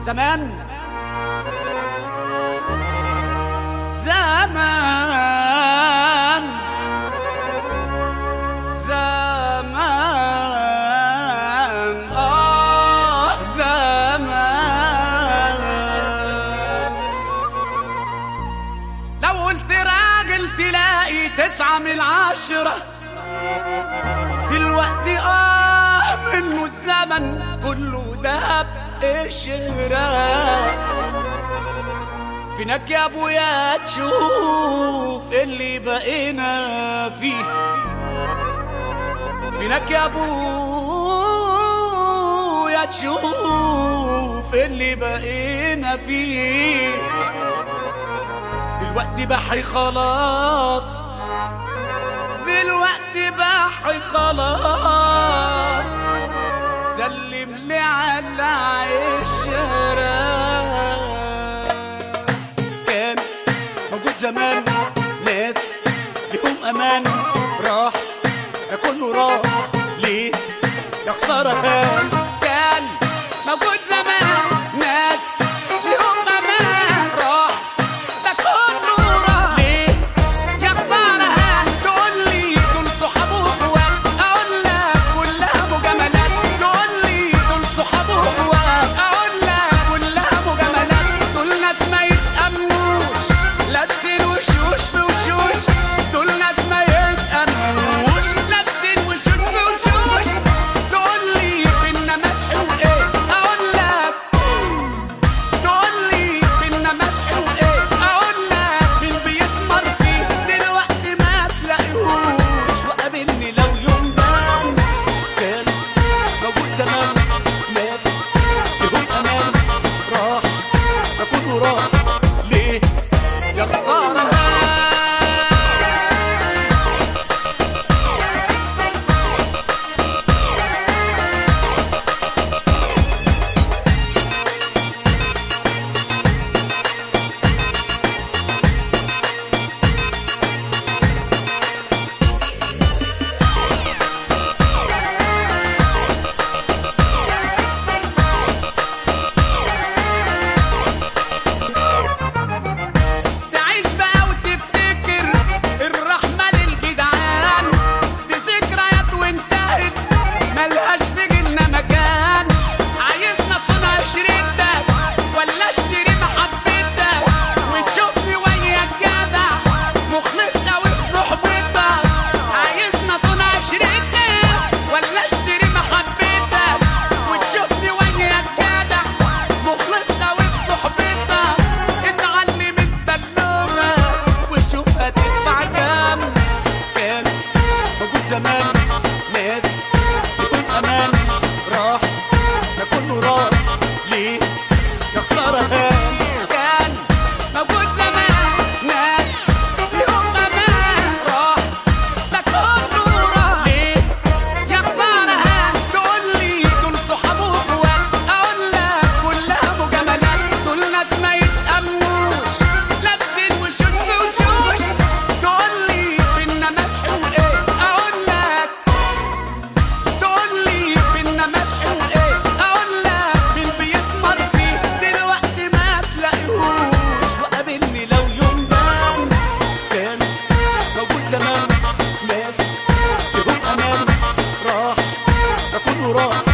زمان زمان زمان آه زمان لو قلت راجل تلاقي تسعة من العشرة دلوقتي آه منه الزمن كله دهب الشراء فينك يا ابويا تشوف اللي بقينا فيه فينك يا ابويا تشوف اللي بقينا فيه دلوقتي بحري خلاص دلوقتي بحري خلاص سلم لي على عشرة كان موجود زمان ناس لهم امان راح ده كله راح ليه يا خسارة كان كان موجود زمان ناس لهم امان راح ده كله راح ليه يا خسارة تقول لي دول صحاب واخوات اقول لك كلها مجاملات تقول لي دول صحاب واخوات اقول لك كلها مجاملات دول ناس ما يتأمنوش لابسين وشوش بوشوش دول ناس ما يتأمنوش لابسين وشوش بوشوش تقول لي بينا مدح وايه اقول لك تقول لي بينا مدح وايه اقول لك مين بيتمر فيه دلوقتي ما تلاقيهوش وقابلني لو يوم بان كان موجود زمان ناس لهم امان راح ده كله راح ليه يا خساره تعيش بقى وتفتكر الرحمة للجدعان دي ذكريات وانتهت ملهاش في جيلنا مكان عايزنا صنع شريتك ولا اشتري محبتك وتشوفني وياك جدع مخلص اوي في صحبتك عايزنا صنع شريتك ولا اشتري محبتك وتشوفني وياك جدع مخلص اوي في صحبتك اتعلم الدلوره وشوف هتدفع كام كان موجود زمان ناس بدون امان راح ده كله راح ليه يا خساره كان كان موجود زمان ناس لهم امان راح ده كله راح ليه يا خساره تقول لي دول صحاب واخوات اقول لك كلها مجاملات دول ناس ما يتأمنوش لابسين وشوش وشوش تقول لي بينا مدح وايه اقول لك تقول لي بينا مدح وايه اقول لك مين بيتمر فيه دلوقتي ما تلاقيهوش وقابلني لو يوم بان كان موجود زمان ناس لهم امان راح ده كله راح